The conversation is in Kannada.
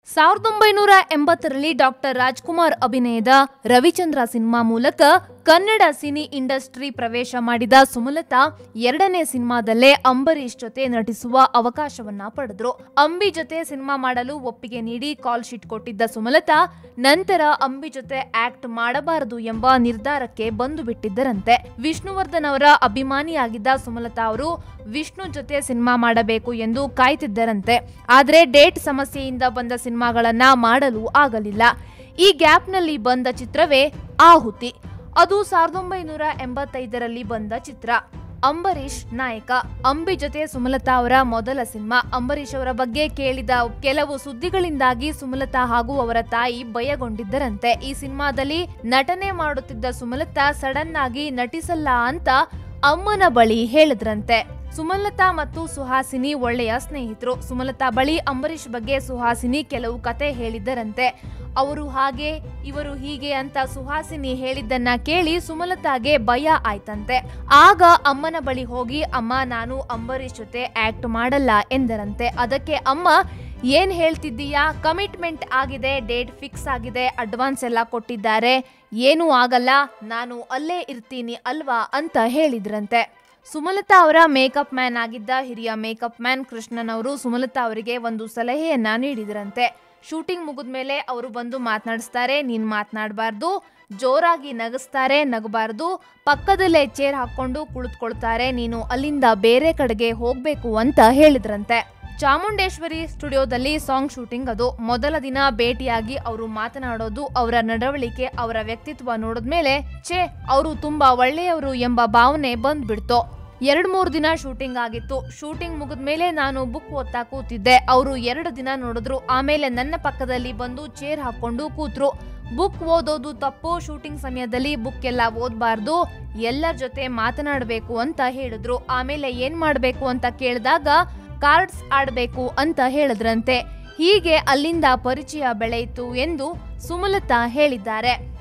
ಸಾವಿರದ ಒಂಬೈನೂರ ಎಂಬತ್ತರಲ್ಲಿ ಡಾಕ್ಟರ್ ರಾಜ್ಕುಮಾರ್ ಅಭಿನಯದ ರವಿಚಂದ್ರ ಸಿನಿಮಾ ಮೂಲಕ ಕನ್ನಡ ಸಿನಿ ಇಂಡಸ್ಟ್ರಿ ಪ್ರವೇಶ ಮಾಡಿದ ಸುಮಲತಾ ಎರಡನೇ ಸಿನಿಮಾದಲ್ಲೇ ಅಂಬರೀಷ್ ಜೊತೆ ನಟಿಸುವ ಅವಕಾಶವನ್ನ ಪಡೆದ್ರು ಅಂಬಿ ಜೊತೆ ಸಿನಿಮಾ ಮಾಡಲು ಒಪ್ಪಿಗೆ ನೀಡಿ ಕಾಲ್ ಶೀಟ್ ಕೊಟ್ಟಿದ್ದ ಸುಮಲತಾ ನಂತರ ಅಂಬಿ ಜೊತೆ ಆಕ್ಟ್ ಮಾಡಬಾರದು ಎಂಬ ನಿರ್ಧಾರಕ್ಕೆ ಬಂದು ಬಿಟ್ಟಿದ್ದರಂತೆ ವಿಷ್ಣುವರ್ಧನ್ ಅವರ ಅಭಿಮಾನಿಯಾಗಿದ್ದ ಸುಮಲತಾ ಅವರು ವಿಷ್ಣು ಜೊತೆ ಸಿನಿಮಾ ಮಾಡಬೇಕು ಎಂದು ಕಾಯ್ತಿದ್ದರಂತೆ ಆದ್ರೆ ಡೇಟ್ ಸಮಸ್ಯೆಯಿಂದ ಬಂದ ಸಿನಿಮಾಗಳನ್ನ ಮಾಡಲು ಆಗಲಿಲ್ಲ ಈ ಗ್ಯಾಪ್ನಲ್ಲಿ ಬಂದ ಚಿತ್ರವೇ ಆಹುತಿ ಅದು ಸಾವಿರದ ಒಂಬೈನೂರ ಎಂಬತ್ತೈದರಲ್ಲಿ ಬಂದ ಚಿತ್ರ ಅಂಬರೀಷ್ ನಾಯಕ ಅಂಬಿ ಜೊತೆ ಸುಮಲತಾ ಅವರ ಮೊದಲ ಸಿನಿಮಾ ಅಂಬರೀಷ್ ಅವರ ಬಗ್ಗೆ ಕೇಳಿದ ಕೆಲವು ಸುದ್ದಿಗಳಿಂದಾಗಿ ಸುಮಲತಾ ಹಾಗೂ ಅವರ ತಾಯಿ ಭಯಗೊಂಡಿದ್ದರಂತೆ ಈ ಸಿನಿಮಾದಲ್ಲಿ ನಟನೆ ಮಾಡುತ್ತಿದ್ದ ಸುಮಲತಾ ಸಡನ್ ಆಗಿ ನಟಿಸಲ್ಲ ಅಂತ ಅಮ್ಮನ ಬಳಿ ಹೇಳಿದ್ರಂತೆ ಸುಮಲತಾ ಮತ್ತು ಸುಹಾಸಿನಿ ಒಳ್ಳೆಯ ಸ್ನೇಹಿತರು ಸುಮಲತಾ ಬಳಿ ಅಂಬರೀಷ್ ಬಗ್ಗೆ ಸುಹಾಸಿನಿ ಕೆಲವು ಕತೆ ಹೇಳಿದ್ದರಂತೆ ಅವರು ಹಾಗೆ ಇವರು ಹೀಗೆ ಅಂತ ಸುಹಾಸಿನಿ ಹೇಳಿದ್ದನ್ನ ಕೇಳಿ ಸುಮಲತಾಗೆ ಭಯ ಆಯ್ತಂತೆ ಆಗ ಅಮ್ಮನ ಬಳಿ ಹೋಗಿ ಅಮ್ಮ ನಾನು ಅಂಬರೀಷ್ ಜೊತೆ ಆಕ್ಟ್ ಮಾಡಲ್ಲ ಎಂದರಂತೆ ಅದಕ್ಕೆ ಅಮ್ಮ ಏನ್ ಹೇಳ್ತಿದ್ದೀಯಾ ಕಮಿಟ್ಮೆಂಟ್ ಆಗಿದೆ ಡೇಟ್ ಫಿಕ್ಸ್ ಆಗಿದೆ ಅಡ್ವಾನ್ಸ್ ಎಲ್ಲ ಕೊಟ್ಟಿದ್ದಾರೆ ಏನೂ ಆಗಲ್ಲ ನಾನು ಅಲ್ಲೇ ಇರ್ತೀನಿ ಅಲ್ವಾ ಅಂತ ಹೇಳಿದ್ರಂತೆ ಸುಮಲತಾ ಅವರ ಮೇಕಪ್ ಮ್ಯಾನ್ ಆಗಿದ್ದ ಹಿರಿಯ ಮೇಕಪ್ ಮ್ಯಾನ್ ಕೃಷ್ಣನ್ ಅವರು ಸುಮಲತಾ ಅವರಿಗೆ ಒಂದು ಸಲಹೆಯನ್ನ ನೀಡಿದ್ರಂತೆ ಶೂಟಿಂಗ್ ಮುಗಿದ್ಮೇಲೆ ಅವರು ಬಂದು ಮಾತನಾಡಿಸ್ತಾರೆ ನೀನ್ ಮಾತನಾಡಬಾರ್ದು ಜೋರಾಗಿ ನಗಿಸ್ತಾರೆ ನಗಬಾರ್ದು ಪಕ್ಕದಲ್ಲೇ ಚೇರ್ ಹಾಕೊಂಡು ಕುಳಿತುಕೊಳ್ತಾರೆ ನೀನು ಅಲ್ಲಿಂದ ಬೇರೆ ಕಡೆಗೆ ಹೋಗ್ಬೇಕು ಅಂತ ಹೇಳಿದ್ರಂತೆ ಚಾಮುಂಡೇಶ್ವರಿ ಸ್ಟುಡಿಯೋದಲ್ಲಿ ಸಾಂಗ್ ಶೂಟಿಂಗ್ ಅದು ಮೊದಲ ದಿನ ಭೇಟಿಯಾಗಿ ಅವರು ಮಾತನಾಡೋದು ಅವರ ನಡವಳಿಕೆ ಅವರ ವ್ಯಕ್ತಿತ್ವ ನೋಡಿದ್ಮೇಲೆ ಛೇ ಅವರು ತುಂಬಾ ಒಳ್ಳೆಯವರು ಎಂಬ ಭಾವನೆ ಬಂದ್ಬಿಡ್ತು ಎರಡ್ ಮೂರು ದಿನ ಶೂಟಿಂಗ್ ಆಗಿತ್ತು ಶೂಟಿಂಗ್ ಮುಗಿದ್ಮೇಲೆ ನಾನು ಬುಕ್ ಓದ್ತಾ ಕೂತಿದ್ದೆ ಅವರು ಎರಡು ದಿನ ನೋಡಿದ್ರು ಆಮೇಲೆ ನನ್ನ ಪಕ್ಕದಲ್ಲಿ ಬಂದು ಚೇರ್ ಹಾಕೊಂಡು ಕೂತ್ರು ಬುಕ್ ಓದೋದು ತಪ್ಪು ಶೂಟಿಂಗ್ ಸಮಯದಲ್ಲಿ ಬುಕ್ ಎಲ್ಲ ಓದಬಾರ್ದು ಎಲ್ಲರ ಜೊತೆ ಮಾತನಾಡಬೇಕು ಅಂತ ಹೇಳಿದ್ರು ಆಮೇಲೆ ಏನ್ ಮಾಡ್ಬೇಕು ಅಂತ ಕೇಳಿದಾಗ ಕಾರ್ಡ್ಸ್ ಆಡಬೇಕು ಅಂತ ಹೇಳಿದ್ರಂತೆ ಹೀಗೆ ಅಲ್ಲಿಂದ ಪರಿಚಯ ಬೆಳೆಯಿತು ಎಂದು ಸುಮಲತಾ ಹೇಳಿದ್ದಾರೆ